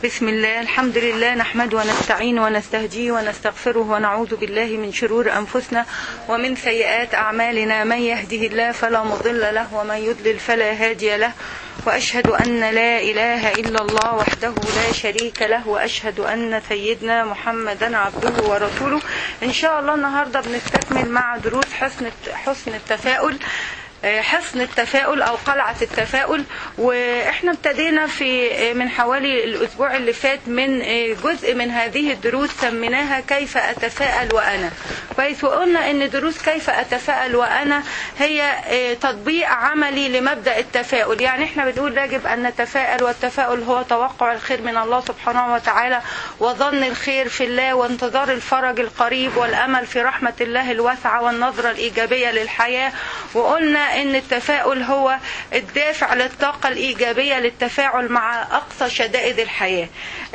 بسم الله الحمد لله نحمد ونستعين ونستهديه ونستغفره ونعوذ بالله من شرور أنفسنا ومن سيئات أعمالنا من يهده الله فلا مضل له ومن يضلل فلا هادي له وأشهد أن لا إله إلا الله وحده لا شريك له وأشهد أن سيدنا محمدا عبده ورسوله إن شاء الله النهاردة بنستكمل مع دروس حسن حسن التفاؤل حصن التفاؤل او قلعة التفاؤل واحنا ابتدينا في من حوالي الاسبوع اللي فات من جزء من هذه الدروس سميناها كيف اتفائل وانا كويس وقلنا ان دروس كيف اتفائل وانا هي تطبيق عملي لمبدا التفاؤل يعني احنا بنقول يجب ان نتفائل والتفاؤل هو توقع الخير من الله سبحانه وتعالى وظن الخير في الله وانتظار الفرج القريب والامل في رحمه الله الواسعه والنظره الايجابيه للحياه وقلنا ان التفاؤل هو الدافع للطاقة الايجابية للتفاعل مع اقصى شدائد الحياة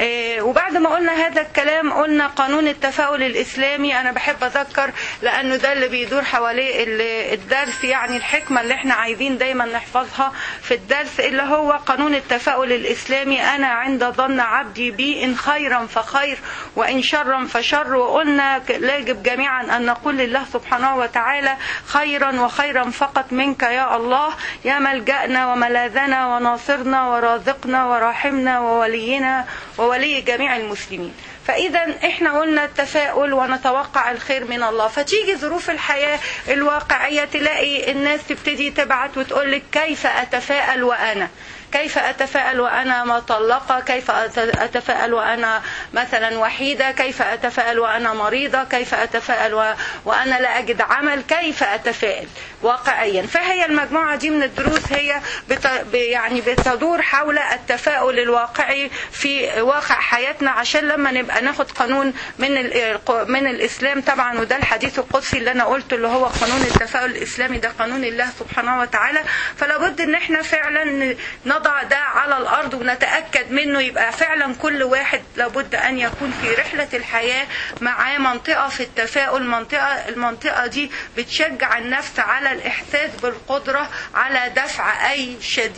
وبعد ما قلنا هذا الكلام قلنا قانون التفاؤل الاسلامي انا بحب اذكر لانه ده اللي بيدور حواليه الدرس يعني الحكمة اللي احنا عايزين دايما نحفظها في الدرس اللي هو قانون التفاؤل الاسلامي انا عند ظن عبدي بي ان خيرا فخير وان شرا فشر وقلنا يجب جميعا ان نقول لله سبحانه وتعالى خيرا وخيرا فقط منك يا الله يا ملجأنا وملاذنا وناصرنا ورازقنا وراحمنا وولينا وولي جميع المسلمين فإذا احنا قلنا التفاؤل ونتوقع الخير من الله فتيجي ظروف الحياة الواقعية تلاقي الناس تبتدي تبعت وتقول لك كيف أتفائل وأنا كيف أتفائل وأنا مطلقة كيف أتفائل وأنا مثلا وحيدة كيف أتفائل وأنا مريضة كيف أتفائل و... وأنا لا أجد عمل كيف أتفائل واقعيا فهي المجموعة دي من الدروس هي بت... يعني بتدور حول التفاؤل الواقعي في واقع حياتنا عشان لما نبقى ناخد قانون من ال... من الإسلام طبعا وده الحديث القدسي اللي أنا قلته اللي هو قانون التفاؤل الإسلامي ده قانون الله سبحانه وتعالى فلا بد إن احنا فعلا نضع ده على الأرض ونتأكد منه يبقى فعلا كل واحد لابد أن يكون في رحلة الحياة معاه منطقة في التفاؤل منطقة المنطقة دي بتشجع النفس على الإحساس بالقدرة على دفع أي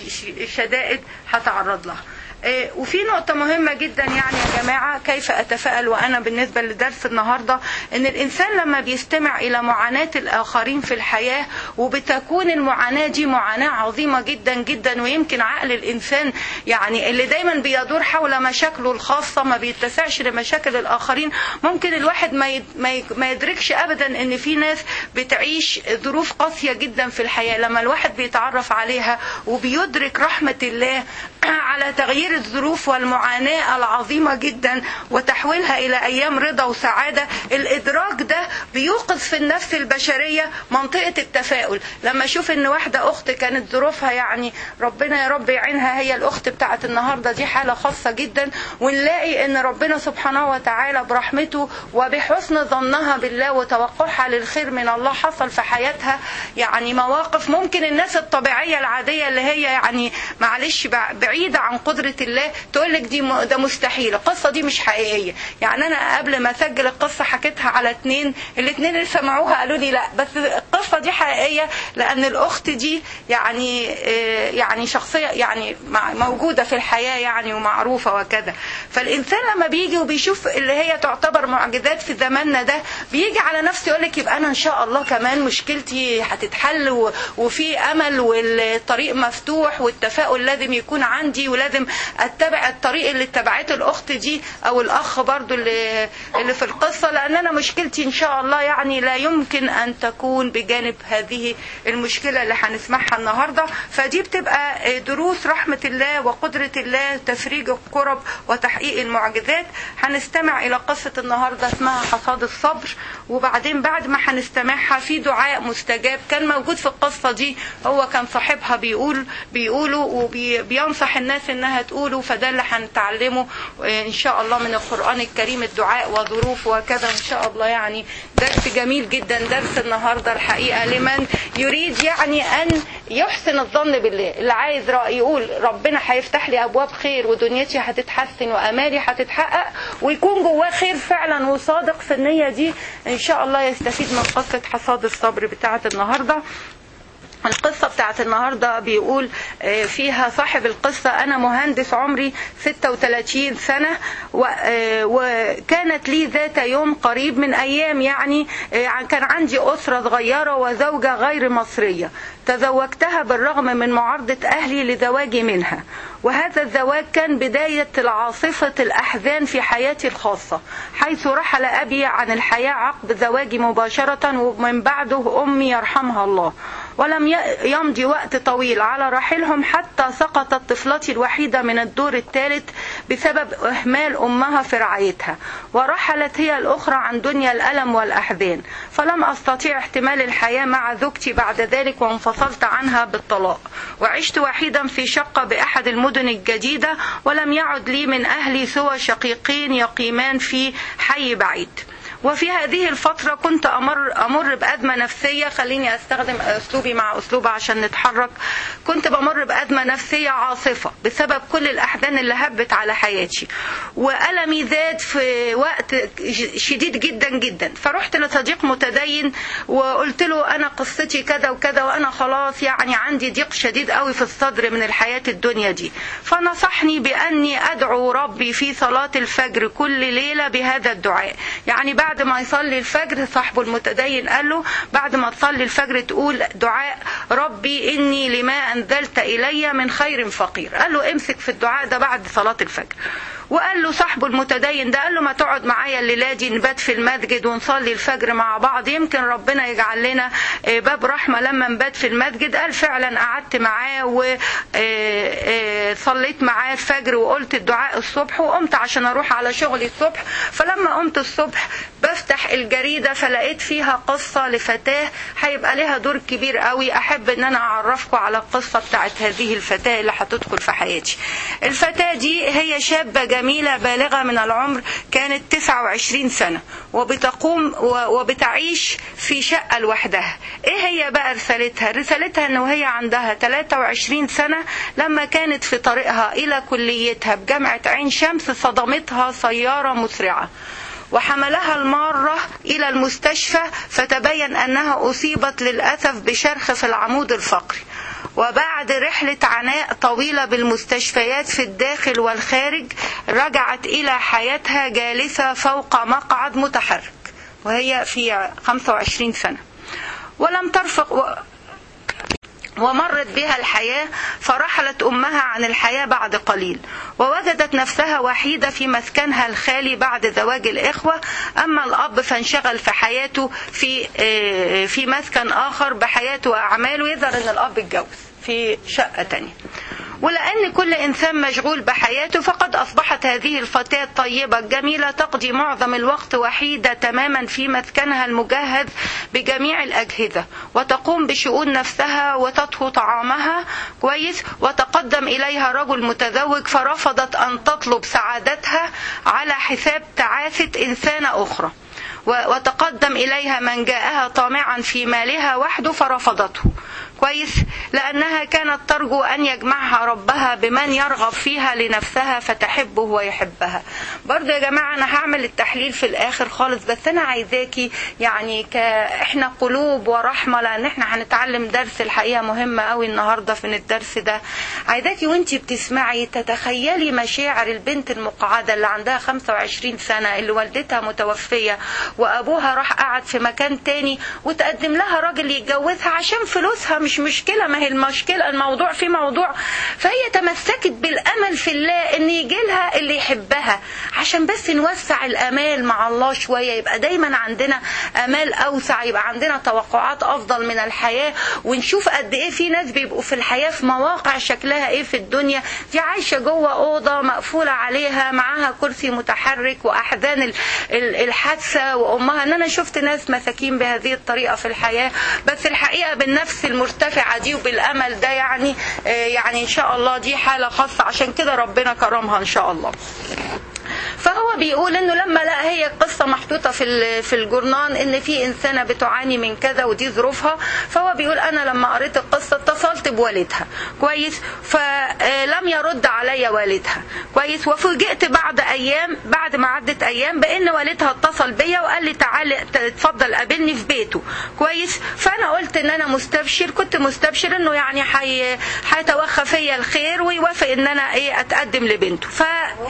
شدائد هتعرض لها وفي نقطة مهمة جدا يعني يا جماعة كيف أتفائل وأنا بالنسبة لدرس النهاردة إن الإنسان لما بيستمع إلى معاناة الآخرين في الحياة وبتكون المعاناة دي معاناة عظيمة جدا جدا ويمكن عقل الإنسان يعني اللي دايما بيدور حول مشاكله الخاصة ما بيتسعش لمشاكل الآخرين ممكن الواحد ما يدركش أبدا إن في ناس بتعيش ظروف قاسية جدا في الحياة لما الواحد بيتعرف عليها وبيدرك رحمة الله على تغيير الظروف والمعاناة العظيمة جدا وتحويلها إلى أيام رضا وسعادة الإدراك ده بيوقظ في النفس البشرية منطقة التفاؤل لما أشوف إن واحدة أخت كانت ظروفها يعني ربنا يا رب يعينها هي الأخت بتاعت النهاردة دي حالة خاصة جدا ونلاقي إن ربنا سبحانه وتعالى برحمته وبحسن ظنها بالله وتوقعها للخير من الله حصل في حياتها يعني مواقف ممكن الناس الطبيعية العادية اللي هي يعني معلش بعيدة عن قدرة الله تقول لك دي ده مستحيل القصة دي مش حقيقية يعني أنا قبل ما أسجل القصة حكيتها على اتنين الاتنين اللي سمعوها قالوا لي لا بس القصة دي حقيقية لأن الأخت دي يعني يعني شخصية يعني موجودة في الحياة يعني ومعروفة وكذا فالإنسان لما بيجي وبيشوف اللي هي تعتبر معجزات في زماننا ده بيجي على نفسه يقول لك يبقى أنا إن شاء الله كمان مشكلتي هتتحل وفي أمل والطريق مفتوح والتفاؤل لازم يكون عندي ولازم اتبع الطريق اللي اتبعته الاخت دي او الاخ برضو اللي, اللي في القصة لان انا مشكلتي ان شاء الله يعني لا يمكن ان تكون بجانب هذه المشكلة اللي هنسمعها النهاردة فدي بتبقى دروس رحمة الله وقدرة الله تفريج الكرب وتحقيق المعجزات هنستمع الى قصة النهاردة اسمها حصاد الصبر وبعدين بعد ما هنستمعها في دعاء مستجاب كان موجود في القصة دي هو كان صاحبها بيقول بيقولوا وبينصح الناس انها تقوله فده اللي هنتعلمه ان شاء الله من القرآن الكريم الدعاء وظروف وكذا ان شاء الله يعني درس جميل جدا درس النهاردة الحقيقة لمن يريد يعني ان يحسن الظن بالله اللي عايز يقول ربنا هيفتح لي ابواب خير ودنيتي هتتحسن وامالي هتتحقق ويكون جواه خير فعلا وصادق في النية دي ان شاء الله يستفيد من قصة حصاد الصبر بتاعة النهاردة القصة بتاعت النهاردة بيقول آه، فيها صاحب القصة أنا مهندس عمري 36 سنة و- آه، وكانت لي ذات يوم قريب من أيام يعني آه، كان عندي أسرة صغيرة وزوجة غير مصرية تزوجتها بالرغم من معارضة أهلي لزواجي منها وهذا الزواج كان بداية العاصفة الأحزان في حياتي الخاصة حيث رحل أبي عن الحياة عقب زواجي مباشرة ومن بعده أمي يرحمها الله ولم ي- يمضي وقت طويل على رحيلهم حتى سقطت طفلتي الوحيدة من الدور الثالث بسبب إهمال أمها في رعايتها ورحلت هي الأخرى عن دنيا الألم والأحزان فلم أستطيع احتمال الحياة مع زوجتي بعد ذلك وانفصلت عنها بالطلاق وعشت وحيدا في شقة بأحد المدن الجديدة ولم يعد لي من أهلي سوى شقيقين يقيمان في حي بعيد وفي هذه الفترة كنت أمر أمر بأزمة نفسية خليني أستخدم أسلوبي مع أسلوبه عشان نتحرك كنت بمر بأزمة نفسية عاصفة بسبب كل الأحزان اللي هبت على حياتي وألمي زاد في وقت ج- شديد جدا جدا فرحت لصديق متدين وقلت له أنا قصتي كذا وكذا وأنا خلاص يعني عندي ضيق شديد قوي في الصدر من الحياة الدنيا دي فنصحني بأني أدعو ربي في صلاة الفجر كل ليلة بهذا الدعاء يعني بعد ما يصلي الفجر صاحبه المتدين قال له بعد ما تصلي الفجر تقول دعاء ربي إني لما أنزلت إلي من خير فقير قال له امسك في الدعاء ده بعد صلاة الفجر وقال له صاحبه المتدين ده قال له ما تقعد معايا الليله دي نبات في المسجد ونصلي الفجر مع بعض يمكن ربنا يجعل لنا آه، باب رحمه لما نبات في المسجد قال فعلا قعدت معاه وصليت معاه الفجر وقلت الدعاء الصبح وقمت عشان اروح على شغلي الصبح فلما قمت الصبح بفتح الجريده فلقيت فيها قصه لفتاه هيبقى لها دور كبير قوي احب ان انا اعرفكم على القصه بتاعت هذه الفتاه اللي هتدخل في حياتي الفتاه دي هي شابه جميله بالغه من العمر كانت 29 سنه وبتقوم و- وبتعيش في شقه لوحدها ايه هي بقى رسالتها رسالتها انه هي عندها 23 سنه لما كانت في طريقها الى كليتها بجامعه عين شمس صدمتها سياره مسرعه وحملها المارة إلى المستشفى فتبين أنها أصيبت للأسف بشرخ في العمود الفقري وبعد رحلة عناء طويلة بالمستشفيات في الداخل والخارج رجعت إلى حياتها جالسة فوق مقعد متحرك وهي في 25 سنة ولم ترفق و... ومرت بها الحياة فرحلت أمها عن الحياة بعد قليل ووجدت نفسها وحيدة في مسكنها الخالي بعد زواج الإخوة أما الأب فانشغل في حياته في آه، في مسكن آخر بحياته وأعماله يظهر أن الأب اتجوز في شقة تانية ولأن كل إنسان مشغول بحياته فقد أصبحت هذه الفتاة الطيبة الجميلة تقضي معظم الوقت وحيدة تماما في مسكنها المجهز بجميع الأجهزة وتقوم بشؤون نفسها وتطهو طعامها كويس وتقدم إليها رجل متزوج فرفضت أن تطلب سعادتها على حساب تعاسة إنسانة أخرى و- وتقدم إليها من جاءها طامعا في مالها وحده فرفضته كويس لأنها كانت ترجو أن يجمعها ربها بمن يرغب فيها لنفسها فتحبه ويحبها برضه يا جماعة أنا هعمل التحليل في الآخر خالص بس أنا عايزاكي يعني ك... إحنا قلوب ورحمة لأن إحنا هنتعلم درس الحقيقة مهم قوي النهاردة في الدرس ده عايزاكي وانتي بتسمعي تتخيلي مشاعر البنت المقعدة اللي عندها 25 سنة اللي والدتها متوفية وأبوها راح قعد في مكان تاني وتقدم لها راجل يتجوزها عشان فلوسها مش مشكلة ما هي المشكلة الموضوع في موضوع فهي تمسكت بالأمل في الله إن يجي لها اللي يحبها عشان بس نوسع الآمال مع الله شوية يبقى دايما عندنا آمال أوسع يبقى عندنا توقعات أفضل من الحياة ونشوف قد إيه في ناس بيبقوا في الحياة في مواقع شكلها إيه في الدنيا دي عايشة جوه أوضة مقفولة عليها معاها كرسي متحرك وأحزان ال- ال- الحادثة وأمها إن أنا شفت ناس مساكين بهذه الطريقة في الحياة بس الحقيقة بالنفس المرتفعة دي وبالأمل ده يعني آه، يعني إن شاء الله دي حالة خاصة عشان كده ربنا كرمها إن شاء الله فهو بيقول انه لما لقى هي القصه محطوطه في ال- في الجورنان ان في انسانه بتعاني من كذا ودي ظروفها فهو بيقول انا لما قريت القصه اتصلت بوالدها كويس فلم يرد عليا والدها كويس وفوجئت بعد ايام بعد ما عدت ايام بان والدها اتصل بيا وقال لي تعالى اتفضل قابلني في بيته كويس فانا قلت ان انا مستبشر كنت مستبشر انه يعني حي... هيتوخى فيا الخير ويوافق ان انا ايه اتقدم لبنته ف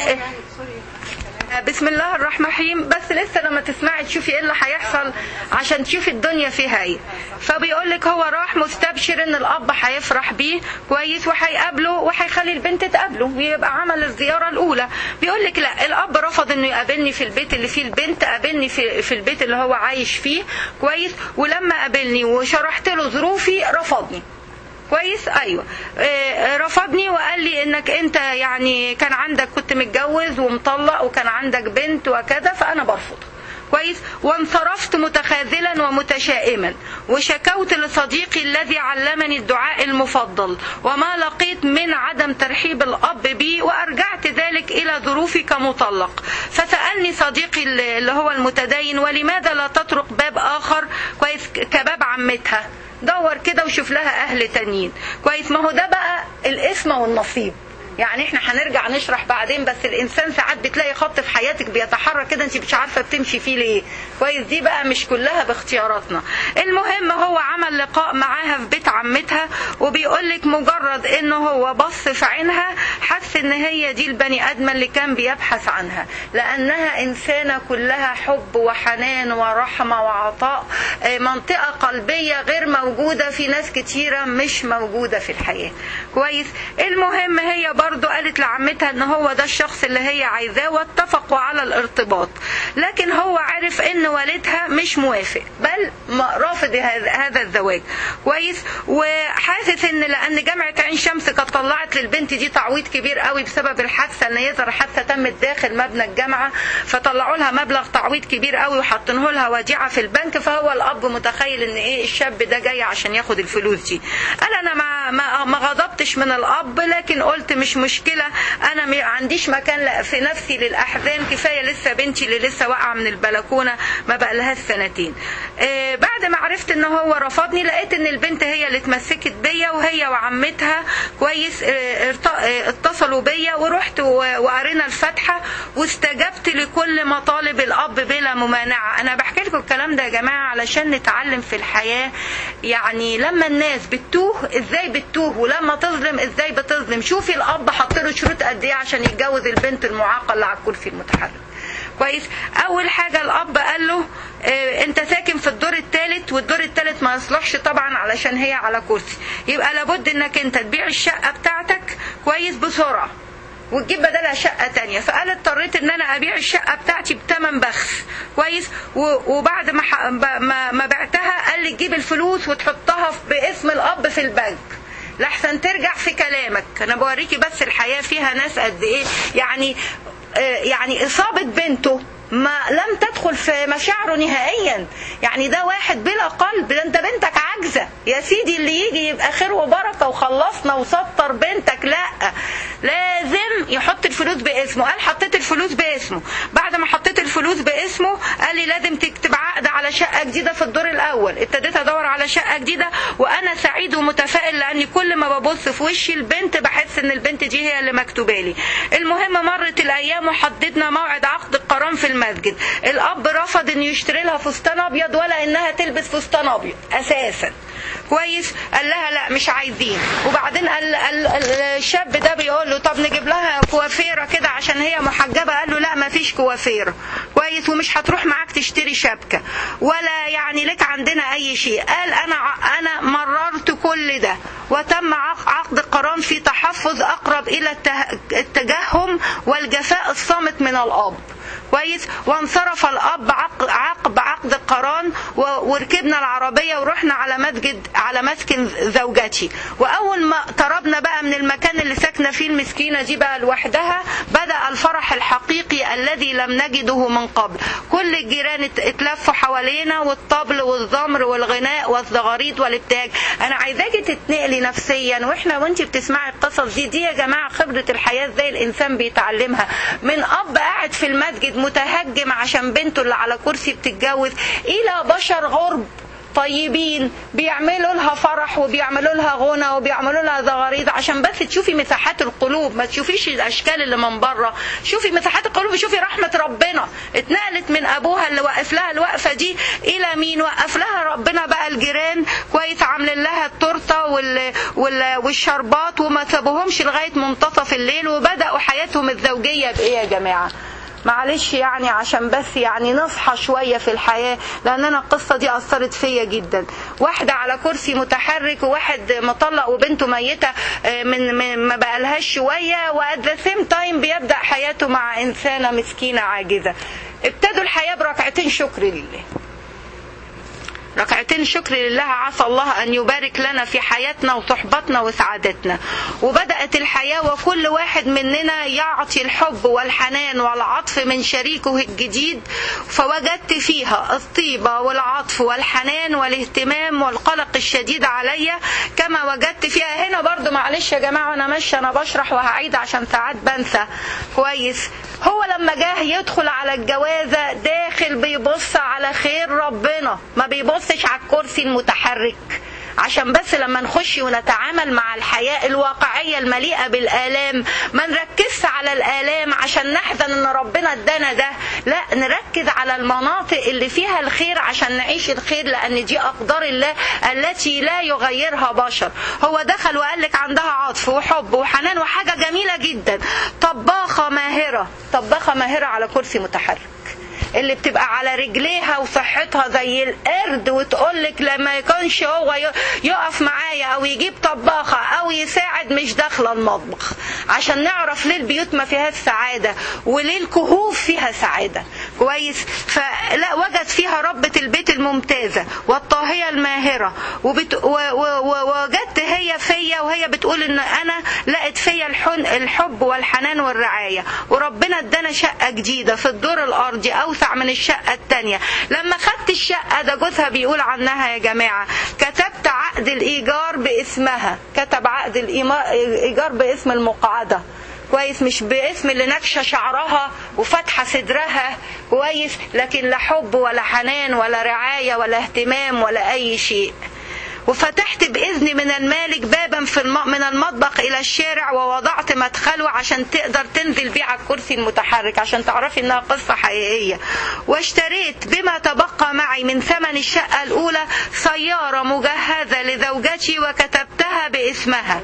بسم الله الرحمن الرحيم بس لسه لما تسمعي تشوفي ايه اللي هيحصل عشان تشوفي الدنيا فيها ايه فبيقول لك هو راح مستبشر ان الاب هيفرح بيه كويس وهيقابله وهيخلي البنت تقابله ويبقى عمل الزياره الاولى بيقول لك لا الاب رفض انه يقابلني في البيت اللي فيه البنت قابلني في, في البيت اللي هو عايش فيه كويس ولما قابلني وشرحت له ظروفي رفضني كويس ايوه آه، رفضني وقال لي انك انت يعني كان عندك كنت متجوز ومطلق وكان عندك بنت وكذا فانا برفضك كويس وانصرفت متخاذلا ومتشائما وشكوت لصديقي الذي علمني الدعاء المفضل وما لقيت من عدم ترحيب الاب بي وارجعت ذلك الى ظروفي كمطلق فسالني صديقي اللي هو المتدين ولماذا لا تطرق باب اخر كويس كباب عمتها دور كده وشوف لها اهل تانيين كويس ما هو ده بقى الاسم والنصيب يعني احنا هنرجع نشرح بعدين بس الانسان ساعات بتلاقي خط في حياتك بيتحرك كده انت مش عارفه بتمشي فيه ليه كويس دي بقى مش كلها باختياراتنا المهم هو عمل لقاء معاها في بيت عمتها وبيقول لك مجرد انه هو بص في عينها حس ان هي دي البني ادمه اللي كان بيبحث عنها لانها انسانه كلها حب وحنان ورحمه وعطاء آه، منطقه قلبيه غير موجوده في ناس كتيره مش موجوده في الحياه كويس المهم هي برضو قالت لعمتها ان هو ده الشخص اللي هي عايزاه واتفقوا على الارتباط لكن هو عرف ان والدها مش موافق بل م- رافض هذا هذا الزواج كويس وحاسس ان لان جامعه عين شمس كانت طلعت للبنت دي تعويض كبير قوي بسبب الحادثه ان يظهر حادثه تمت داخل مبنى الجامعه فطلعوا لها مبلغ تعويض كبير قوي وحاطينه لها وديعه في البنك فهو الاب متخيل ان ايه الشاب ده جاي عشان ياخد الفلوس دي قال انا ما ما, ما غضبتش من الاب لكن قلت مش مشكله انا ما عنديش مكان لا- في نفسي للاحزان كفايه لسه بنتي اللي لسه واقعه من البلكونه ما بقى لها سنتين آه، بعد ما عرفت ان هو رفضني لقيت ان البنت هي اللي اتمسكت بيا وهي وعمتها كويس آه، ارت- آه، اتصلوا بيا ورحت و- وقرينا الفاتحه واستجبت لكل مطالب الاب بلا ممانعه انا بحكي لكم الكلام ده يا جماعه علشان نتعلم في الحياه يعني لما الناس بتتوه ازاي بتتوه ولما تظلم ازاي بتظلم شوفي الاب حط له شروط قد ايه عشان يتجوز البنت المعاقه اللي على الكرسي المتحرك كويس اول حاجه الاب قال له اه انت ساكن في الدور الثالث والدور الثالث ما يصلحش طبعا علشان هي على كرسي يبقى لابد انك انت تبيع الشقه بتاعتك كويس بسرعه وتجيب بدلها شقة تانية فقال اضطريت ان انا ابيع الشقة بتاعتي بتمن بخس كويس و- وبعد ما, ح- ب- ما ما بعتها قال لي تجيب الفلوس وتحطها في- باسم الاب في البنك لحسن ترجع في كلامك انا بوريكي بس الحياة فيها ناس قد ايه يعني آه، يعني اصابة بنته ما لم تدخل في مشاعره نهائيا يعني ده واحد بلا قلب ده انت بنتك عاجزة يا سيدي اللي يجي يبقى خير وبركة وخلصنا وسطر بنتك لا لازم يحط الفلوس باسمه قال حطيت الفلوس باسمه بعد ما حطيت الفلوس باسمه قال لي لازم تكتب عقد على شقة جديدة في الدور الأول ابتديت أدور على شقة جديدة وأنا سعيد ومتفائل لأني كل ما ببص في وش البنت بحس إن البنت دي هي اللي مكتوبة لي المهم مرت الأيام وحددنا موعد عقد القران في المسجد الأب رفض إنه يشتري لها فستان أبيض ولا إنها تلبس فستان أبيض أساسا كويس قال لها لا مش عايزين وبعدين قال قال- قال الشاب ده بيقول له طب نجيب لها كوافيره كده عشان هي محجبه قال له لا ما فيش كوافيره كويس ومش هتروح معاك تشتري شبكه ولا يعني لك عندنا اي شيء قال انا ع- انا مررت كل ده وتم عق- عقد قران في تحفظ اقرب الى الته- التجهم والجفاء الصامت من الاب كويس وانصرف الاب عقد عقب عقد القران و- وركبنا العربيه ورحنا على مسجد على مسكن زوجتي واول ما قربنا بقى من المكان اللي ساكنه فيه المسكينه دي بقى لوحدها بدا الفرح الحقيقي الذي لم نجده من قبل كل الجيران ات- اتلفوا حوالينا والطبل والزمر والغناء والزغاريد والابتهاج انا عايزاكي تتنقلي نفسيا واحنا وانت بتسمعي القصص دي دي يا جماعه خبره الحياه ازاي الانسان بيتعلمها من اب قاعد في المسجد متهجم عشان بنته اللي على كرسي بتتجوز الى بشر غرب طيبين بيعملوا لها فرح وبيعملوا لها غنى وبيعملوا لها زغاريد عشان بس تشوفي مساحات القلوب ما تشوفيش الاشكال اللي من بره شوفي مساحات القلوب شوفي رحمه ربنا اتنقلت من ابوها اللي وقف لها الوقفه دي الى مين وقف لها ربنا بقى الجيران كويس عاملين لها التورته وال... وال... والشربات وما سابوهمش لغايه منتصف الليل وبداوا حياتهم الزوجيه بايه يا جماعه معلش يعني عشان بس يعني نصحى شوية في الحياة لأن أنا القصة دي أثرت فيا جدا واحدة على كرسي متحرك وواحد مطلق وبنته ميتة آه، من, من ما بقالهاش شوية وات ذا سيم تايم بيبدأ حياته مع إنسانة مسكينة عاجزة ابتدوا الحياة بركعتين شكر لله ركعتين شكر لله عسى الله أن يبارك لنا في حياتنا وصحبتنا وسعادتنا وبدأت الحياة وكل واحد مننا يعطي الحب والحنان والعطف من شريكه الجديد فوجدت فيها الطيبة والعطف والحنان والاهتمام والقلق الشديد عليا كما وجدت فيها هنا برضو معلش يا جماعة أنا ماشية أنا بشرح وهعيد عشان ساعات بنسى كويس هو لما جه يدخل على الجوازة داخل بيبص على خير ربنا ما بيبصش على الكرسي المتحرك عشان بس لما نخش ونتعامل مع الحياة الواقعية المليئة بالآلام ما نركزش على الآلام عشان نحزن ان ربنا ادانا ده لا نركز على المناطق اللي فيها الخير عشان نعيش الخير لان دي اقدار الله التي لا يغيرها بشر هو دخل وقال لك عندها عطف وحب وحنان وحاجة جميلة جدا طباخة ماهرة طباخة ماهرة على كرسي متحرك اللي بتبقى على رجليها وصحتها زي القرد وتقولك لما يكونش هو ي- يقف معايا او يجيب طباخة او يساعد مش داخله المطبخ عشان نعرف ليه البيوت ما فيهاش سعادة وليه الكهوف فيها سعادة كويس فلا وجد فيها ربة البيت الممتازة والطاهية الماهرة وبت... و... و... و... وجدت هي فيا وهي بتقول ان انا لقيت فيا الحن... الحب والحنان والرعاية وربنا ادانا شقة جديدة في الدور الارضي اوسع من الشقة التانية لما خدت الشقة ده جوزها بيقول عنها يا جماعة كتبت عقد الايجار باسمها كتب عقد الإيما- الايجار باسم المقعدة كويس مش باسم اللي نكشه شعرها وفاتحه صدرها كويس لكن لا حب ولا حنان ولا رعايه ولا اهتمام ولا اي شيء وفتحت بإذن من المالك بابا في الم... من المطبخ إلى الشارع ووضعت مدخله عشان تقدر تنزل بيه على الكرسي المتحرك عشان تعرفي إنها قصة حقيقية واشتريت بما تبقى معي من ثمن الشقة الأولى سيارة مجهزة لزوجتي وكتبتها باسمها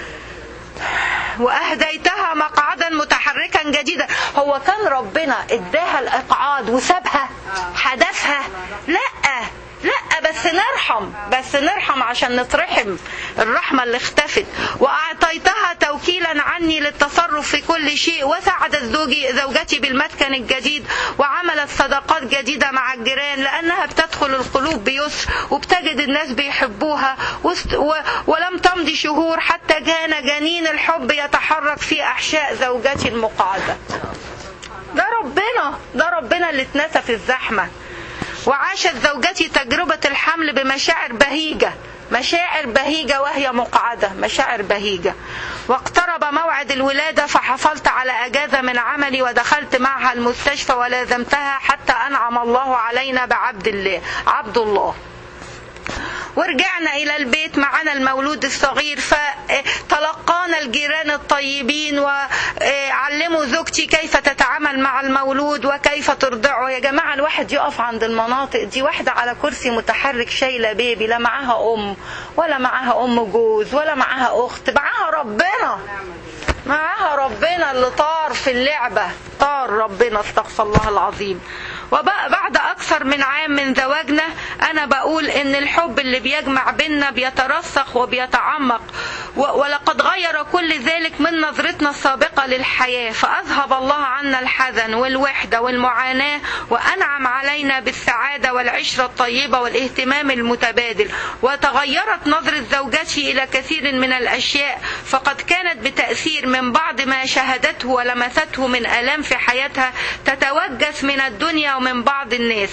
واهديتها مقعدا متحركا جديدا هو كان ربنا اداها الاقعاد وسابها حدثها لا لا بس نرحم بس نرحم عشان نترحم الرحمة اللي اختفت وأعطيتها توكيلا عني للتصرف في كل شيء وساعدت زوجي زوجتي بالمسكن الجديد وعملت صداقات جديدة مع الجيران لأنها بتدخل القلوب بيسر وبتجد الناس بيحبوها وست- و- ولم تمضي شهور حتى كان جنين الحب يتحرك في أحشاء زوجتي المقعدة ده ربنا ده ربنا اللي اتنسى في الزحمة وعاشت زوجتي تجربة الحمل بمشاعر بهيجة مشاعر بهيجة وهي مقعدة مشاعر بهيجة واقترب موعد الولادة فحصلت على أجازة من عملي ودخلت معها المستشفى ولازمتها حتى أنعم الله علينا بعبد الله عبد الله ورجعنا إلى البيت معنا المولود الصغير فتلقانا الجيران الطيبين وعلموا زوجتي كيف تتعامل مع المولود وكيف ترضعه يا جماعة الواحد يقف عند المناطق دي واحدة على كرسي متحرك شايلة بيبي لا معاها أم ولا معاها أم جوز ولا معاها أخت معاها ربنا معاها ربنا اللي طار في اللعبة طار ربنا استغفر الله العظيم وبقى بعد أكثر من عام من زواجنا أنا بقول إن الحب اللي بيجمع بينا بيترسخ وبيتعمق و- ولقد غير كل ذلك من نظرتنا السابقة للحياة فأذهب الله عنا الحزن والوحدة والمعاناة وأنعم علينا بالسعادة والعشرة الطيبة والاهتمام المتبادل وتغيرت نظرة زوجتي إلى كثير من الأشياء فقد كانت بتأثير من بعض ما شاهدته ولمسته من آلام في حياتها تتوجس من الدنيا ومن بعض الناس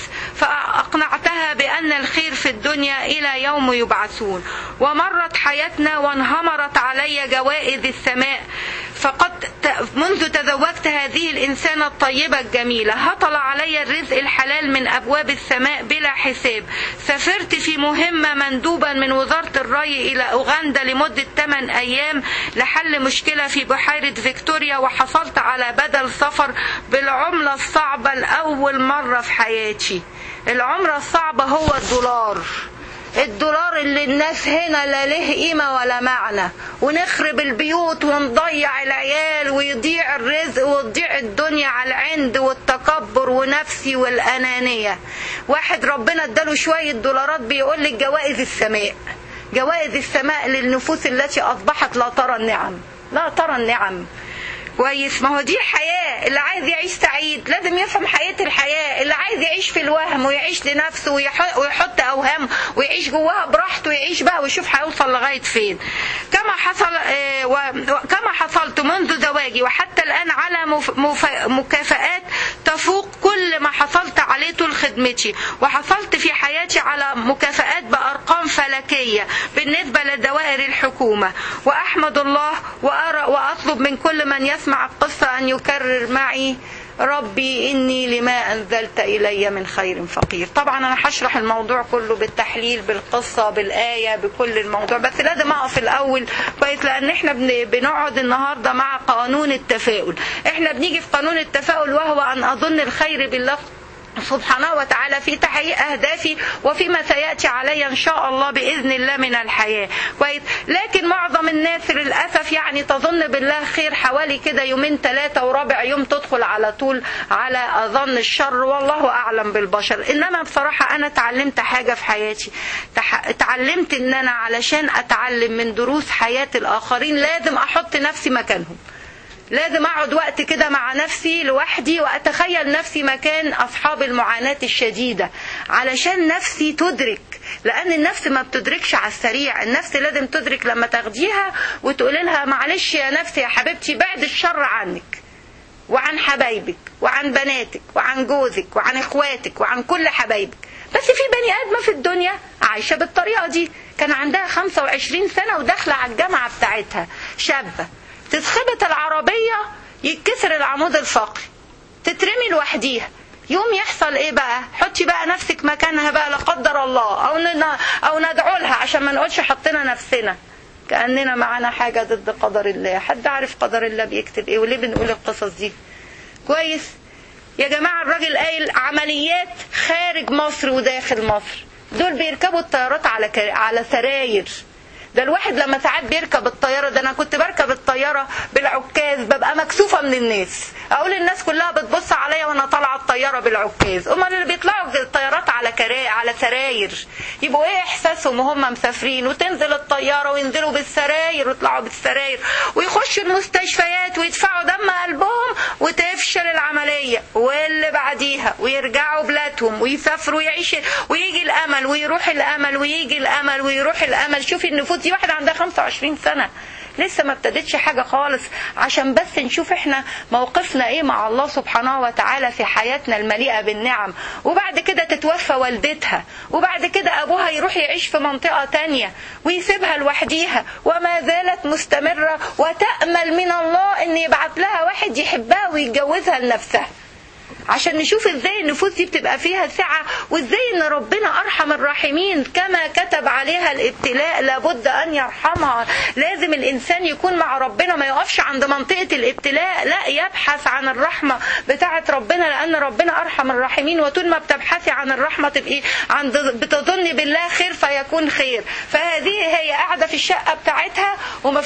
فأقنعتها بأن الخير في الدنيا إلى يوم يبعثون ومرت حياتنا وانهمرت علي جوائز السماء فقد ت- منذ تزوجت هذه الإنسانة الطيبة الجميلة هطل علي الرزق الحلال من أبواب السماء بلا حساب سافرت في مهمة مندوبا من وزارة الري إلى أوغندا لمدة 8 أيام لحل مشكلة في بحيرة فيكتوريا وحصلت على بدل سفر بالعملة الصعبة لأول مرة في حياتي العملة الصعبة هو الدولار الدولار اللي الناس هنا لا له قيمة ولا معنى ونخرب البيوت ونضيع العيال ويضيع الرزق وتضيع الدنيا على العند والتكبر ونفسي والأنانية واحد ربنا اداله شوية دولارات بيقول لك جوائز السماء جوائز السماء للنفوس التي أصبحت لا ترى النعم لا ترى النعم كويس ما هو دي الحياة اللي عايز يعيش سعيد لازم يفهم حياة الحياة اللي عايز يعيش في الوهم ويعيش لنفسه ويح- ويحط أوهام ويعيش جواها براحته ويعيش بقى ويشوف هيوصل لغاية فين كما حصل آه، و- وكما حصلت منذ زواجي وحتى الآن على مف- مف- مكافآت تفوق كل ما حصلت عليه طول خدمتي وحصلت في حياتي على مكافآت بأرقام فلكية بالنسبة لدوائر الحكومة وأحمد الله وأرى وأطلب من كل من يسمع القصة أن يكرر معي ربي إني لما أنزلت إلي من خير فقير طبعا أنا هشرح الموضوع كله بالتحليل بالقصة بالآية بكل الموضوع بس لازم أقف الأول كويس لأن إحنا بن- بنقعد النهاردة مع قانون التفاؤل إحنا بنيجي في قانون التفاؤل وهو أن أظن الخير بالله سبحانه وتعالى في تحقيق أهدافي وفيما سيأتي علي إن شاء الله بإذن الله من الحياة كويس لكن معظم الناس للأسف يعني تظن بالله خير حوالي كده يومين ثلاثة ورابع يوم تدخل على طول على أظن الشر والله أعلم بالبشر إنما بصراحة أنا اتعلمت حاجة في حياتي تح- اتعلمت إن أنا علشان أتعلم من دروس حياة الآخرين لازم أحط نفسي مكانهم لازم اقعد وقت كده مع نفسي لوحدي واتخيل نفسي مكان اصحاب المعاناة الشديدة علشان نفسي تدرك لان النفس ما بتدركش على السريع النفس لازم تدرك لما تاخديها وتقولي لها معلش يا نفسي يا حبيبتي بعد الشر عنك وعن حبايبك وعن بناتك وعن جوزك وعن اخواتك وعن كل حبايبك بس في بني ادمه في الدنيا عايشه بالطريقه دي كان عندها 25 سنه وداخله على الجامعه بتاعتها شابه تتخبط العربيه يتكسر العمود الفقري تترمي لوحديها يوم يحصل ايه بقى حطي بقى نفسك مكانها بقى لا قدر الله او ن- او ندعو لها عشان ما نقولش حطينا نفسنا كاننا معانا حاجه ضد قدر الله حد عارف قدر الله بيكتب ايه وليه بنقول القصص دي كويس يا جماعه الراجل قايل عمليات خارج مصر وداخل مصر دول بيركبوا الطيارات على ك... على سراير ده الواحد لما ساعات بيركب الطياره ده انا كنت بركب الطياره بالعكاز ببقى مكسوفه من الناس اقول الناس كلها بتبص عليا وانا طالعه الطياره بالعكاز امال اللي بيطلعوا الطيارات على كرا... على سراير يبقوا ايه احساسهم وهم مسافرين وتنزل الطياره وينزلوا بالسراير ويطلعوا بالسراير ويخشوا المستشفيات ويدفعوا دم قلبهم وتفشل العمليه واللي بعديها ويرجعوا بلادهم ويسافروا ويعيش ويجي الامل ويروح الامل ويجي الامل ويروح الامل شوفي النفوس دي واحده عندها 25 سنه لسه ما ابتدتش حاجة خالص عشان بس نشوف احنا موقفنا ايه مع الله سبحانه وتعالى في حياتنا المليئة بالنعم وبعد كده تتوفى والدتها وبعد كده ابوها يروح يعيش في منطقة تانية ويسيبها لوحديها وما زالت مستمرة وتأمل من الله ان يبعت لها واحد يحبها ويتجوزها لنفسها عشان نشوف ازاي النفوس دي بتبقى فيها سعة وازاي ان ربنا ارحم الراحمين كما كتب عليها الابتلاء لابد ان يرحمها لازم الانسان يكون مع ربنا ما يقفش عند منطقة الابتلاء لا يبحث عن الرحمة بتاعة ربنا لان ربنا ارحم الراحمين وطول ما بتبحثي عن الرحمة تبقي عند بتظني بالله خير فيكون خير فهذه هي قاعدة في الشقة بتاعتها وما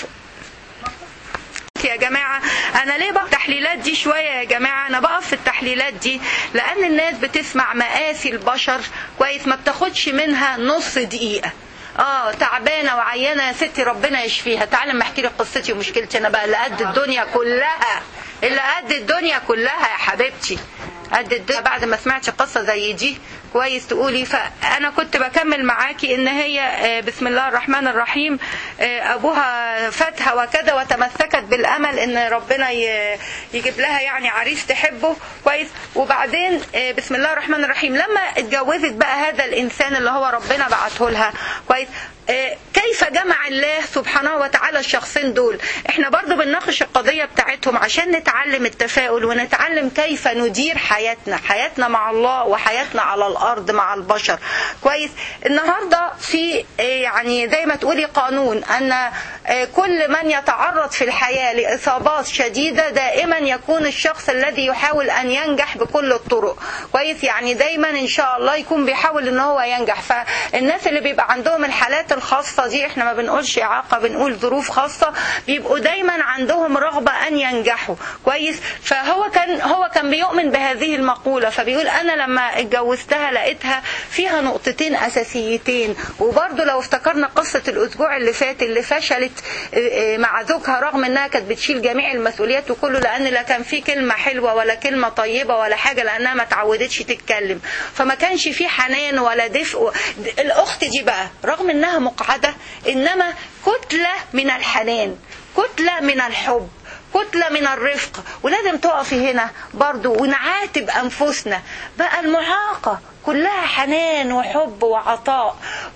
يا جماعة أنا ليه بقى التحليلات دي شوية يا جماعة أنا بقف في التحليلات دي لأن الناس بتسمع مقاسي البشر كويس ما بتاخدش منها نص دقيقة اه تعبانه وعيانه يا ستي ربنا يشفيها تعالى اما احكي لك قصتي ومشكلتي انا بقى اللي قد الدنيا كلها اللي قد الدنيا كلها يا حبيبتي قد الدنيا بعد ما سمعتي قصه زي دي كويس تقولي فانا كنت بكمل معاكي ان هي آه، بسم الله الرحمن الرحيم آه، ابوها فاتها وكذا وتمسكت بالامل ان ربنا ي- يجيب لها يعني عريس تحبه كويس وبعدين آه، بسم الله الرحمن الرحيم لما اتجوزت بقى هذا الانسان اللي هو ربنا بعته لها كويس آه، كيف جمع الله سبحانه وتعالى الشخصين دول احنا برضو بنناقش القضية بتاعتهم عشان نتعلم التفاؤل ونتعلم كيف ندير حياتنا حياتنا مع الله وحياتنا على الارض مع البشر كويس النهاردة في آه، يعني زي ما تقولي قانون ان آه، كل من يتعرض في الحياة لاصابات شديدة دائما يكون الشخص الذي يحاول ان ينجح بكل الطرق كويس يعني دايما ان شاء الله يكون بيحاول ان هو ينجح فالناس اللي بيبقى عندهم الحالات الخاصة دي احنا ما بنقولش اعاقة بنقول ظروف خاصة بيبقوا دايما عندهم رغبة ان ينجحوا كويس فهو كان هو كان بيؤمن بهذه المقولة فبيقول انا لما اتجوزتها لقيتها فيها نقطتين اساسيتين وبرضه لو افتكرنا قصة الاسبوع اللي فات اللي فشلت اه، اه، مع زوجها رغم انها كانت بتشيل جميع المسؤوليات وكله لان لا كان في كلمة حلوة ولا كلمة طيبة ولا حاجة لانها ما تعودتش تتكلم فما كانش في حنان ولا دفء الاخت دي بقى رغم انها مقعدة انما كتلة من الحنان كتلة من الحب كتلة من الرفق ولازم تقفي هنا برضو ونعاتب أنفسنا بقى المعاقة كلها حنان وحب وعطاء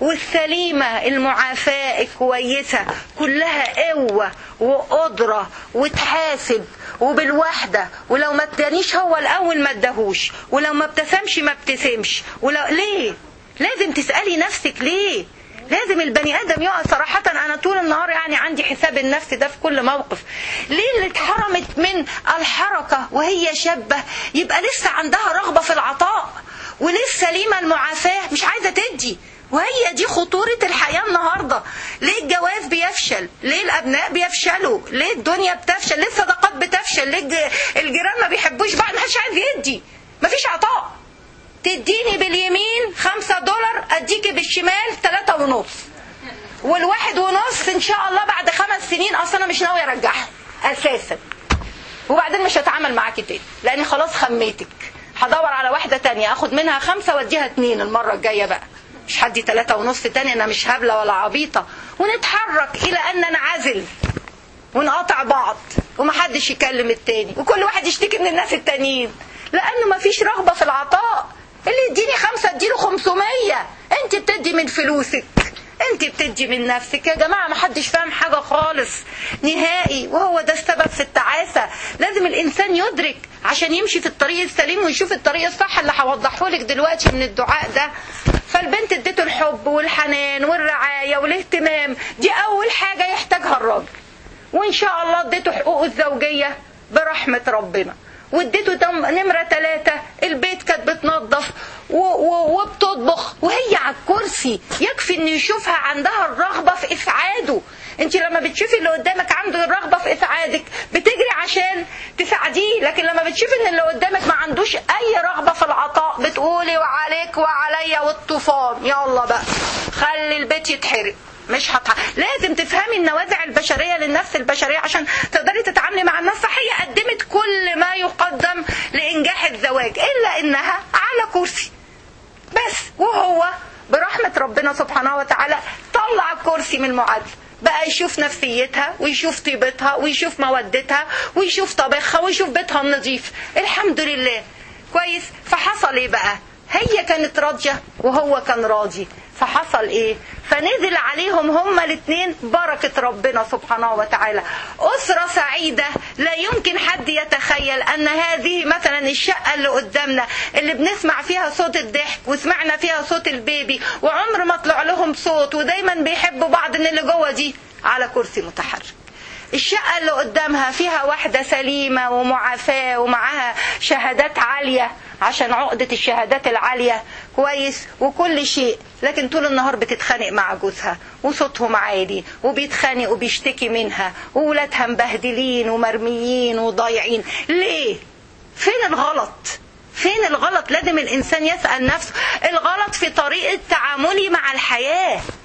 والسليمة المعافاة الكويسة كلها قوة وقدرة وتحاسب وبالوحدة ولو ما ادانيش هو الأول ما اداهوش ولو ما ابتسمش ما ابتسمش ولو ليه لازم تسألي نفسك ليه لازم البني ادم يقع صراحة انا طول النهار يعني عندي حساب النفس ده في كل موقف ليه اللي اتحرمت من الحركة وهي شابة يبقى لسه عندها رغبة في العطاء ولسه ليمة المعافاة مش عايزة تدي وهي دي خطورة الحياة النهاردة ليه الجواز بيفشل ليه الأبناء بيفشلوا ليه الدنيا بتفشل ليه الصداقات بتفشل ليه الج- الجيران ما بيحبوش بعض محدش عايز يدي مفيش عطاء تديني باليمين خمسة دولار اديكي بالشمال تلاتة ونص والواحد ونص ان شاء الله بعد خمس سنين اصلا انا مش ناوي ارجعها اساسا وبعدين مش هتعامل معاكي تاني لاني خلاص خميتك هدور على واحدة تانية اخد منها خمسة واديها اتنين المرة الجاية بقى مش هدي تلاتة ونص تاني انا مش هبلة ولا عبيطة ونتحرك الى ان ننعزل ونقاطع بعض ومحدش يكلم التاني وكل واحد يشتكي من الناس التانيين لانه مفيش رغبة في العطاء اللي يديني خمسة اديله خمسمية انت بتدي من فلوسك انت بتدي من نفسك يا جماعة ما حدش فاهم حاجة خالص نهائي وهو ده السبب في التعاسة لازم الانسان يدرك عشان يمشي في الطريق السليم ويشوف الطريق الصح اللي هوضحه لك دلوقتي من الدعاء ده فالبنت اديته الحب والحنان والرعاية والاهتمام دي اول حاجة يحتاجها الراجل وان شاء الله اديته حقوقه الزوجية برحمة ربنا واديته دم- نمرة ثلاثة البيت كانت بتنظف و- و- وبتطبخ وهي على الكرسي يكفي ان يشوفها عندها الرغبة في اسعاده انت لما بتشوفي اللي قدامك عنده الرغبة في اسعادك بتجري عشان تساعديه لكن لما بتشوفي ان اللي قدامك ما عندوش اي رغبة في العطاء بتقولي وعليك وعليا والطوفان يلا بقى خلي البيت يتحرق مش هتح... لازم تفهمي النوازع البشريه للنفس البشريه عشان تقدري تتعاملي مع الناس صح هي قدمت كل ما يقدم لانجاح الزواج الا انها على كرسي بس وهو برحمه ربنا سبحانه وتعالى طلع الكرسي من المعادله بقى يشوف نفسيتها ويشوف طيبتها ويشوف مودتها ويشوف طبخها ويشوف بيتها النظيف الحمد لله كويس فحصل ايه بقى هي كانت راضية وهو كان راضي فحصل ايه فنزل عليهم هما الاثنين بركة ربنا سبحانه وتعالى أسرة سعيدة لا يمكن حد يتخيل أن هذه مثلا الشقة اللي قدامنا اللي بنسمع فيها صوت الضحك وسمعنا فيها صوت البيبي وعمر ما طلع لهم صوت ودايما بيحبوا بعض ان اللي جوه دي على كرسي متحرك الشقة اللي قدامها فيها واحدة سليمة ومعافاة ومعاها شهادات عالية عشان عقدة الشهادات العالية كويس وكل شيء لكن طول النهار بتتخانق مع جوزها وصوتهم عالي وبيتخانق وبيشتكي منها وولادها مبهدلين ومرميين وضايعين ليه فين الغلط فين الغلط لازم الإنسان يسأل نفسه الغلط في طريقة تعاملي مع الحياة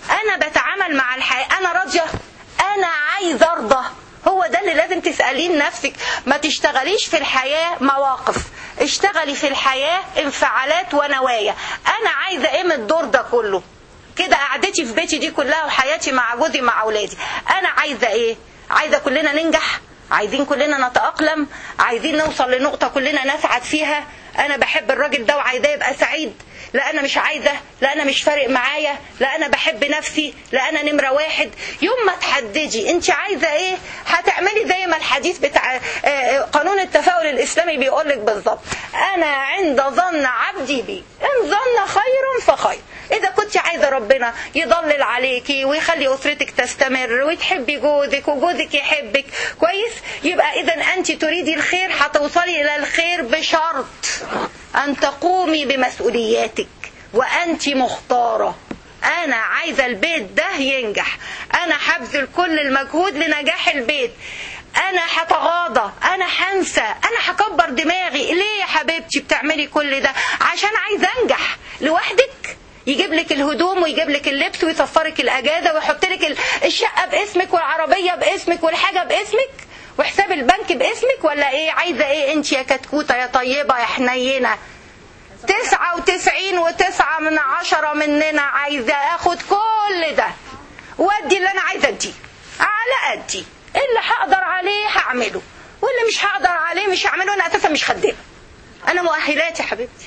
انا بتعامل مع الحياه انا راضيه انا عايزه ارضى هو ده اللي لازم تساليه لنفسك ما تشتغليش في الحياه مواقف اشتغلي في الحياه انفعالات ونوايا انا عايزه ايه من الدور ده كله كده قعدتي في بيتي دي كلها وحياتي مع جوزي مع اولادي انا عايزه ايه عايزه كلنا ننجح عايزين كلنا نتاقلم عايزين نوصل لنقطه كلنا نسعد فيها انا بحب الراجل ده وعايزاه يبقى سعيد لا انا مش عايزه لا انا مش فارق معايا لا انا بحب نفسي لا انا نمره واحد يوم ما تحددي انت عايزه ايه هتعملي زي ما الحديث بتاع قانون التفاؤل الاسلامي بيقول لك بالظبط انا عند ظن عبدي بي ان ظن خير فخير اذا كنت عايزه ربنا يضلل عليكي ويخلي اسرتك تستمر وتحبي جوزك وجوزك يحبك كويس يبقى اذا انت تريدي الخير هتوصلي الى الخير بشرط ان تقومي بمسؤولياتك وانت مختاره انا عايزه البيت ده ينجح انا هبذل كل المجهود لنجاح البيت انا هتغاضى انا هنسى انا هكبر دماغي ليه يا حبيبتي بتعملي كل ده عشان عايزه انجح لوحدك يجيب لك الهدوم ويجيب لك اللبس ويصفرك الاجازه ويحط لك الشقه باسمك والعربيه باسمك والحاجه باسمك وحساب البنك باسمك ولا ايه عايزه ايه انت يا كتكوته يا طيبه يا حنينه تسعة وتسعين وتسعة من عشرة مننا عايزة اخد كل ده وادي اللي انا عايزة اديه على قدي اللي هقدر عليه هعمله واللي مش هقدر عليه مش هعمله انا اساسا مش خدامة انا مؤهلات يا حبيبتي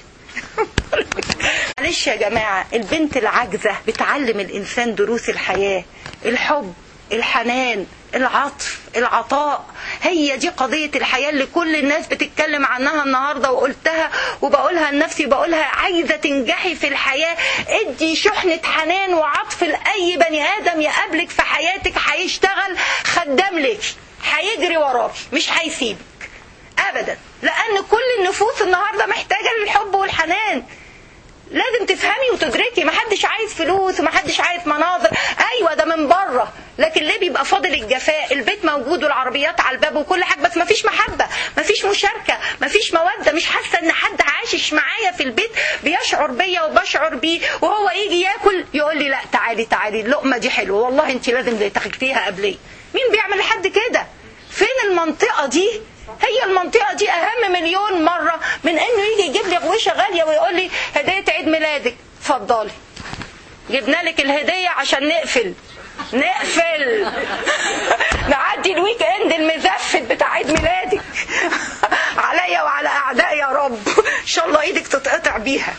معلش يا جماعة البنت العاجزة بتعلم الانسان دروس الحياة الحب الحنان العطف العطاء هي دي قضية الحياة اللي كل الناس بتتكلم عنها النهاردة وقلتها وبقولها لنفسي بقولها عايزة تنجحي في الحياة ادي شحنة حنان وعطف لأي بني آدم يقابلك في حياتك هيشتغل خدام لك هيجري وراكي مش هيسيبك أبدا لأن كل النفوس النهاردة محتاجة للحب والحنان لازم تفهمي وتدركي محدش عايز فلوس ومحدش عايز مناظر ايوه ده من بره لكن ليه بيبقى فاضل الجفاء البيت موجود والعربيات على الباب وكل حاجه بس مفيش محبه مفيش مشاركه مفيش موده مش حاسه ان حد عايش معايا في البيت بيشعر بيا وبشعر بيه وهو يجي ياكل يقول لي لا تعالي تعالي اللقمه دي حلوه والله انت لازم تاخديها قبليه مين بيعمل لحد كده فين المنطقه دي هي المنطقة دي أهم مليون مرة من إنه يجي يجيب لي غويشة غالية ويقول لي هدية عيد ميلادك اتفضلي جبنا لك الهدية عشان نقفل نقفل نعدي الويك اند المزفت بتاع عيد ميلادك عليا وعلى اعدائي يا رب ان شاء الله ايدك تتقطع بيها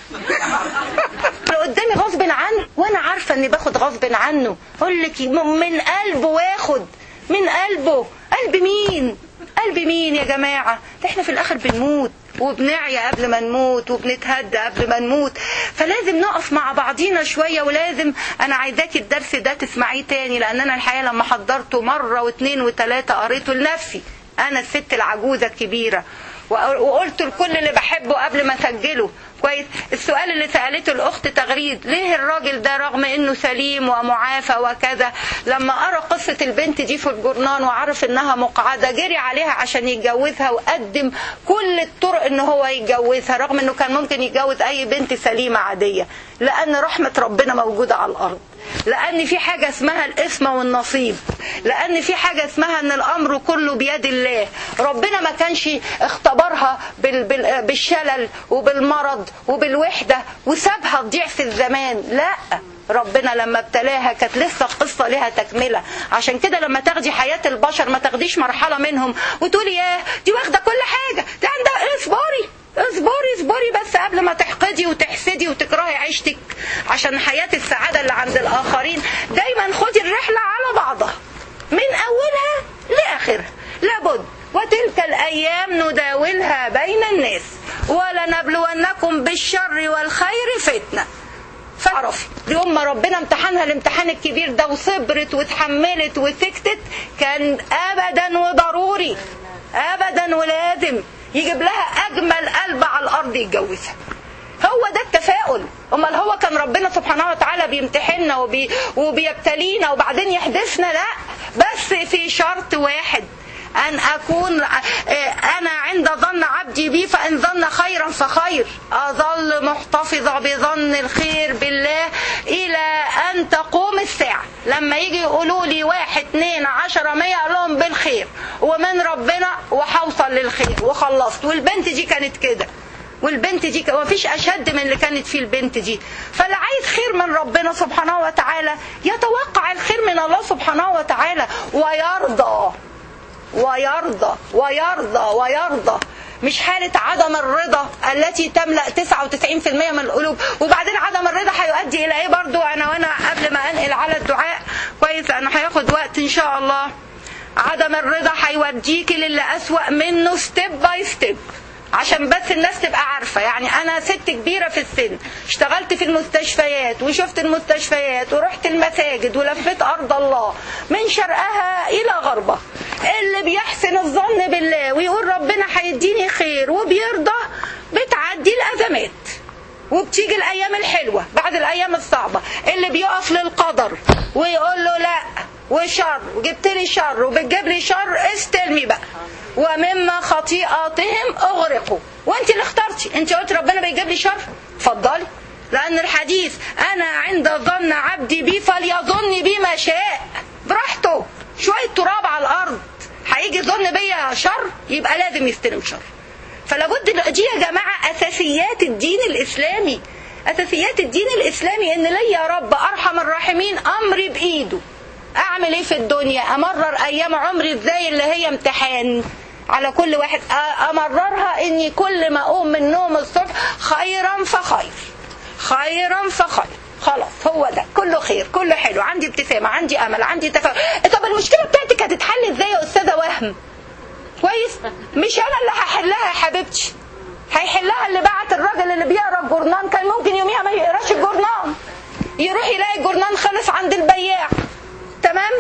لو قدامي غصب عنه وانا عارفه اني باخد غصب عنه اقول لك من قلبه واخد من قلبه قلب مين قلب مين يا جماعة ده احنا في الاخر بنموت وبنعيا قبل ما نموت وبنتهدى قبل ما نموت فلازم نقف مع بعضينا شوية ولازم انا عايزاكي الدرس ده تسمعيه تاني لان انا الحقيقة لما حضرته مرة واثنين وثلاثة قريته لنفسي انا الست العجوزة الكبيرة وقلت لكل اللي بحبه قبل ما اسجله كويس السؤال اللي سالته الاخت تغريد ليه الراجل ده رغم انه سليم ومعافى وكذا لما قرا قصه البنت دي في الجورنان وعرف انها مقعده جري عليها عشان يتجوزها وقدم كل الطرق ان هو يتجوزها رغم انه كان ممكن يتجوز اي بنت سليمه عاديه لان رحمه ربنا موجوده على الارض لان في حاجه اسمها الاسم والنصيب لان في حاجه اسمها ان الامر كله بيد الله ربنا ما كانش اختبرها بال بال بالشلل وبالمرض وبالوحده وسابها تضيع في الزمان لا ربنا لما ابتلاها كانت لسه القصه لها تكمله عشان كده لما تاخدي حياه البشر ما تاخديش مرحله منهم وتقولي ياه دي واخده كل حاجه دي عندها اصبري اصبري اصبري بس قبل ما تحقدي وتحسدي وتكرهي عيشتك عشان حياة السعادة اللي عند الآخرين دايما خدي الرحلة على بعضها من أولها لآخرها لابد وتلك الأيام نداولها بين الناس ولنبلونكم بالشر والخير فتنة فاعرفي يوم ما ربنا امتحنها الامتحان الكبير ده وصبرت وتحملت وسكتت كان ابدا وضروري ابدا ولازم يجيب لها اجمل قلب على الارض يتجوزها هو ده التفاؤل امال هو كان ربنا سبحانه وتعالى بيمتحننا وبي وبيبتلينا وبعدين يحدثنا لا بس في شرط واحد أن أكون أنا عند ظن عبدي بي فإن ظن خيرا فخير أظل محتفظة بظن الخير بالله إلى أن تقوم الساعة لما يجي يقولوا لي واحد اتنين عشرة مية اقول لهم بالخير ومن ربنا وهوصل للخير وخلصت والبنت دي كانت كده والبنت دي ما فيش اشد من اللي كانت فيه البنت دي فاللي عايز خير من ربنا سبحانه وتعالى يتوقع الخير من الله سبحانه وتعالى ويرضى ويرضى ويرضى ويرضى مش حالة عدم الرضا التي تملأ 99% من القلوب وبعدين عدم الرضا هيؤدي إلى إيه برضو أنا وأنا قبل ما أنقل على الدعاء كويس لأنه هياخد وقت إن شاء الله عدم الرضا هيوديكي للي أسوأ منه ستيب باي ستيب عشان بس الناس تبقى عارفة يعني أنا ست كبيرة في السن اشتغلت في المستشفيات وشفت المستشفيات ورحت المساجد ولفيت أرض الله من شرقها إلى غربها اللي بيحسن الظن بالله ويقول ربنا هيديني خير وبيرضى بتعدي الأزمات وبتيجي الأيام الحلوة بعد الأيام الصعبة اللي بيقف للقدر ويقول له لا وشر وجبت لي شر وبتجيب لي شر استلمي بقى ومما خطيئاتهم اغرقوا وانت اللي اخترتي انت قلت ربنا بيجيب لي شر اتفضلي لان الحديث انا عند ظن عبدي بي فليظن بي ما شاء براحته شويه تراب على الارض هيجي يظن بيا شر يبقى لازم يستلم شر فلابد دي يا جماعه اساسيات الدين الاسلامي اساسيات الدين الاسلامي ان لي يا رب ارحم الراحمين امري بايده اعمل ايه في الدنيا امرر ايام عمري ازاي اللي هي امتحان على كل واحد امررها اني كل ما اقوم من النوم الصبح خيرا فخير خيرا فخير خلاص هو ده كله خير كله حلو عندي ابتسامة عندي امل عندي تفاؤل طب المشكلة بتاعتك هتتحل ازاي يا استاذة وهم كويس مش انا اللي هحلها يا حبيبتي هيحلها اللي بعت الراجل اللي بيقرا الجورنان كان ممكن يوميها ما يقراش الجورنان يروح يلاقي الجورنان خلص عند البياع تمام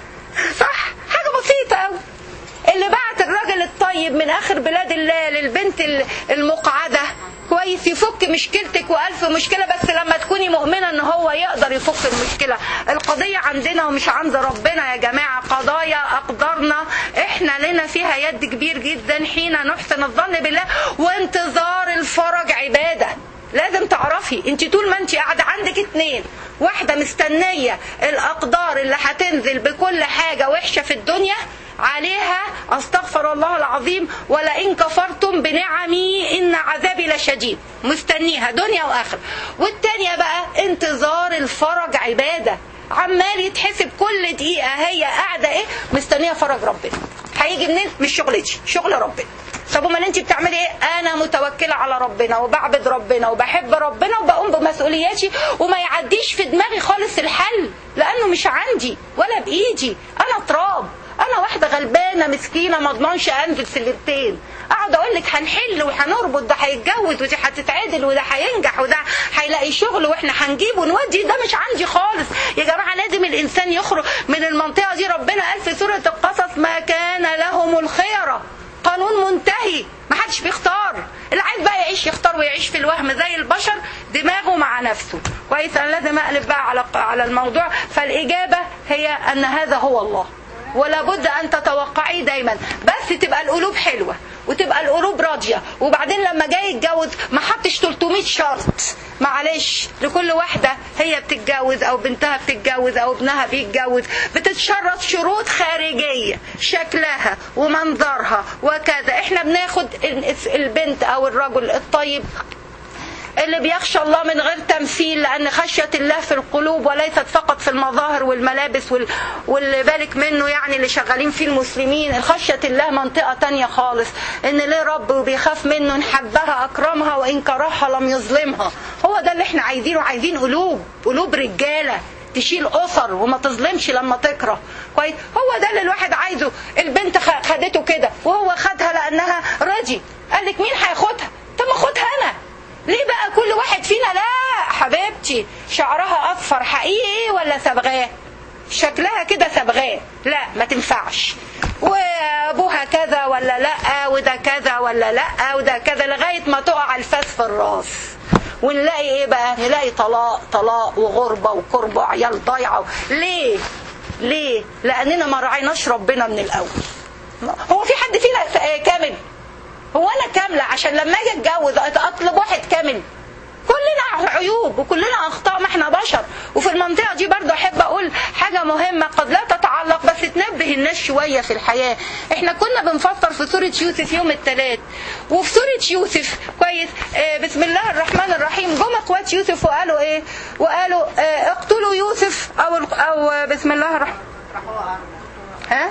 صح حاجة بسيطة قوي اللي بعت الراجل الطيب من اخر بلاد الله للبنت المقعدة كويس يفك مشكلتك والف مشكلة بس لما تكوني مؤمنة ان هو يقدر يفك المشكلة القضية عندنا ومش عند ربنا يا جماعة قضايا اقدارنا احنا لنا فيها يد كبير جدا حين نحسن الظن بالله وانتظار الفرج عبادة لازم تعرفي انت طول ما انت قاعده عندك اتنين واحده مستنيه الاقدار اللي هتنزل بكل حاجه وحشه في الدنيا عليها استغفر الله العظيم ولئن كفرتم بنعمي ان عذابي لشديد مستنيها دنيا واخره والتانيه بقى انتظار الفرج عباده عمال يتحسب كل دقيقه هي قاعده ايه مستنيه فرج ربنا هيجي منين مش شغلتي شغل ربنا طب امال انت بتعملي ايه انا متوكله على ربنا وبعبد ربنا وبحب ربنا وبقوم بمسؤولياتي وما يعديش في دماغي خالص الحل لانه مش عندي ولا بايدي انا تراب انا واحده غلبانه مسكينه ما اضمنش انزل سلمتين اقعد اقول لك هنحل وهنربط ده هيتجوز ودي هتتعدل وده هينجح وده هيلاقي شغل واحنا هنجيبه ونودي ده مش عندي خالص يا جماعه لازم الانسان يخرج من المنطقه دي ربنا قال في سوره القصص ما كان لهم الخيره قانون منتهي ما حدش بيختار اللي عايز بقى يعيش يختار ويعيش في الوهم زي البشر دماغه مع نفسه كويس انا لازم اقلب بقى على على الموضوع فالاجابه هي ان هذا هو الله ولا بد ان تتوقعي دايما بس تبقى القلوب حلوه وتبقى القلوب راضيه وبعدين لما جاي يتجوز ما حطش 300 شرط معلش لكل واحده هي بتتجوز او بنتها بتتجوز او ابنها بيتجوز بتتشرط شروط خارجيه شكلها ومنظرها وكذا احنا بناخد البنت او الرجل الطيب اللي بيخشى الله من غير تمثيل لأن خشية الله في القلوب وليست فقط في المظاهر والملابس وال... واللي بالك منه يعني اللي شغالين فيه المسلمين خشية الله منطقة تانية خالص إن ليه رب وبيخاف منه إن حبها أكرمها وإن كرهها لم يظلمها هو ده اللي احنا عايزينه عايزين قلوب قلوب رجالة تشيل أسر وما تظلمش لما تكره كويس هو ده اللي الواحد عايزه البنت خدته كده وهو خدها لأنها رضي قال لك مين هياخدها طب ما خدها أنا ليه بقى كل واحد فينا لا حبيبتي شعرها اصفر حقيقي ولا صبغاه شكلها كده صبغاه لا ما تنفعش وابوها كذا ولا لا وده كذا ولا لا وده كذا لغايه ما تقع الفاس في الراس ونلاقي ايه بقى نلاقي طلاق طلاق وغربه وكربه وعيال ضايعه ليه ليه لاننا ما راعيناش ربنا من الاول هو في حد فينا كامل هو انا كاملة عشان لما اجي اتجوز اطلب واحد كامل كلنا عيوب وكلنا اخطاء ما احنا بشر وفي المنطقه دي برضو احب اقول حاجه مهمه قد لا تتعلق بس تنبه الناس شويه في الحياه احنا كنا بنفطر في سوره يوسف يوم الثلاث وفي سوره يوسف كويس آه بسم الله الرحمن الرحيم جم اخوات يوسف وقالوا ايه وقالوا آه اقتلوا يوسف او او بسم الله الرحمن ها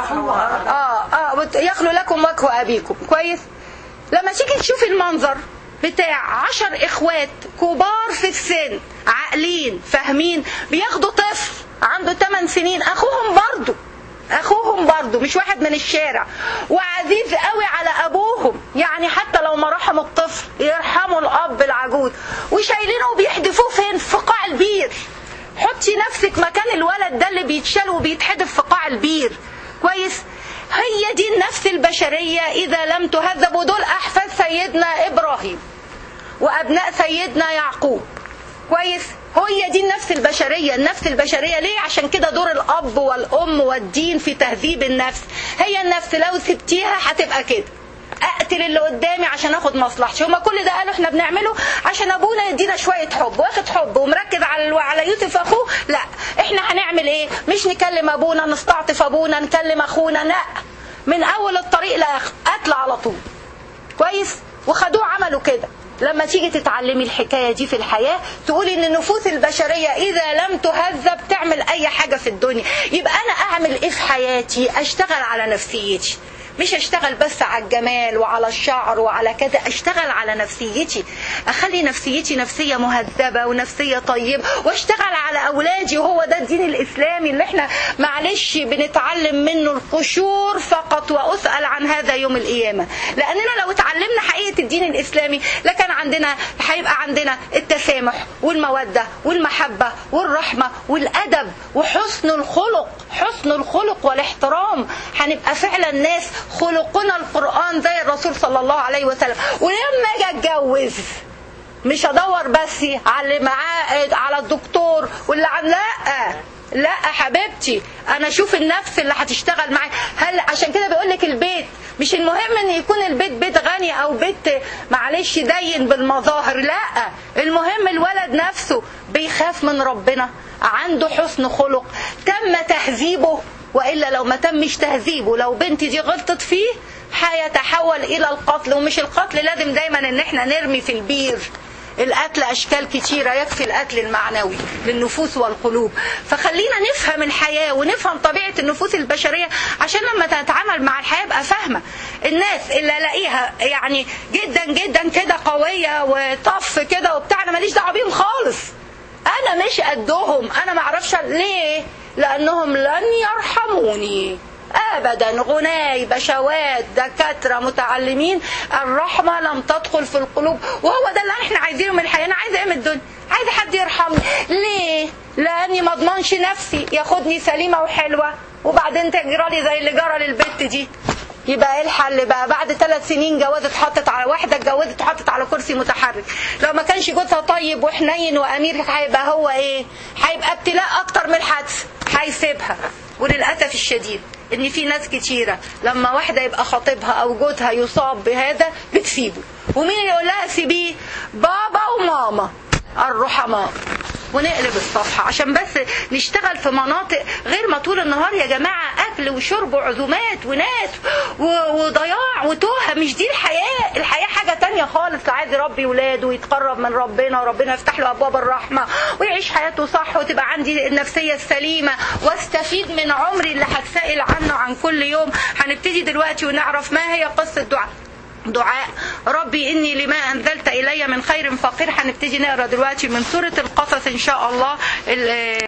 اه اه يخلو لكم وجه ابيكم كويس لما تيجي تشوف المنظر بتاع عشر اخوات كبار في السن عاقلين فاهمين بياخدوا طفل عنده 8 سنين اخوهم برضه اخوهم برضه مش واحد من الشارع وعزيز قوي على ابوهم يعني حتى لو ما رحموا الطفل يرحموا الاب العجوز وشايلينه وبيحدفوه فين في قاع البير حطي نفسك مكان الولد ده اللي بيتشال وبيتحدف في قاع البير كويس هي دي النفس البشرية إذا لم تهذب ودول أحفاد سيدنا إبراهيم وأبناء سيدنا يعقوب كويس هي دي النفس البشرية النفس البشرية ليه عشان كده دور الأب والأم والدين في تهذيب النفس هي النفس لو سبتيها هتبقى كده اقتل اللي قدامي عشان اخد مصلحتي هما كل ده قالوا احنا بنعمله عشان ابونا يدينا شويه حب واخد حب ومركز على على يوسف اخوه لا احنا هنعمل ايه مش نكلم ابونا نستعطف ابونا نكلم اخونا لا من اول الطريق لاخر قتل على طول كويس وخدوه عملوا كده لما تيجي تتعلمي الحكايه دي في الحياه تقولي ان النفوس البشريه اذا لم تهذب تعمل اي حاجه في الدنيا يبقى انا اعمل ايه في حياتي اشتغل على نفسيتي مش اشتغل بس على الجمال وعلى الشعر وعلى كذا اشتغل على نفسيتي اخلي نفسيتي نفسيه مهذبه ونفسيه طيبه واشتغل على اولادي وهو ده الدين الاسلامي اللي احنا معلش بنتعلم منه القشور فقط واسال عن هذا يوم القيامه لاننا لو اتعلمنا حقيقه الدين الاسلامي لكان عندنا هيبقى عندنا التسامح والموده والمحبه والرحمه والادب وحسن الخلق حسن الخلق والاحترام هنبقى فعلا ناس خلقنا القرآن زي الرسول صلى الله عليه وسلم ولما اجي اتجوز مش ادور بس على اللي معاه على الدكتور واللي عن لا لا حبيبتي انا اشوف النفس اللي هتشتغل معايا هل عشان كده بيقول لك البيت مش المهم ان يكون البيت بيت غني او بيت معلش دين بالمظاهر لا المهم الولد نفسه بيخاف من ربنا عنده حسن خلق تم تهذيبه والا لو ما تمش تهذيبه لو بنتي دي غلطت فيه هيتحول الى القتل ومش القتل لازم دايما ان احنا نرمي في البير القتل اشكال كتيره يكفي القتل المعنوي للنفوس والقلوب فخلينا نفهم الحياه ونفهم طبيعه النفوس البشريه عشان لما تتعامل مع الحياه ابقى فاهمه الناس اللي الاقيها يعني جدا جدا كده قويه وطف كده وبتاع انا ماليش دعوه بيهم خالص انا مش قدهم انا ما اعرفش ليه لانهم لن يرحموني ابدا غناي بشوات دكاتره متعلمين الرحمه لم تدخل في القلوب وهو ده اللي احنا عايزينه من الحياه انا عايزه ايه من الدنيا عايزه حد يرحمني ليه لاني ما اضمنش نفسي ياخدني سليمه وحلوه وبعدين تجرى لي زي اللي جرى للبت دي يبقى ايه الحل بقى بعد ثلاث سنين جواز اتحطت على واحده اتجوزت اتحطت على كرسي متحرك لو ما كانش جوزها طيب وحنين وامير هيبقى هو ايه هيبقى ابتلاء اكتر من الحادث هيسيبها وللاسف الشديد ان في ناس كتيره لما واحده يبقى خطيبها او جوزها يصاب بهذا بتسيبه ومين اللي يقول لها سيبيه بابا وماما الرحماء ونقلب الصفحة عشان بس نشتغل في مناطق غير ما طول النهار يا جماعة أكل وشرب وعزومات وناس وضياع وتوهة مش دي الحياة الحياة حاجة تانية خالص عايز يربي ولاده ويتقرب من ربنا وربنا يفتح له أبواب الرحمة ويعيش حياته صح وتبقى عندي النفسية السليمة واستفيد من عمري اللي هتسائل عنه عن كل يوم هنبتدي دلوقتي ونعرف ما هي قصة دعاء دعاء ربي إني لما أنزلت إلي من خير فقير هنبتدي نقرأ دلوقتي من سورة القصص إن شاء الله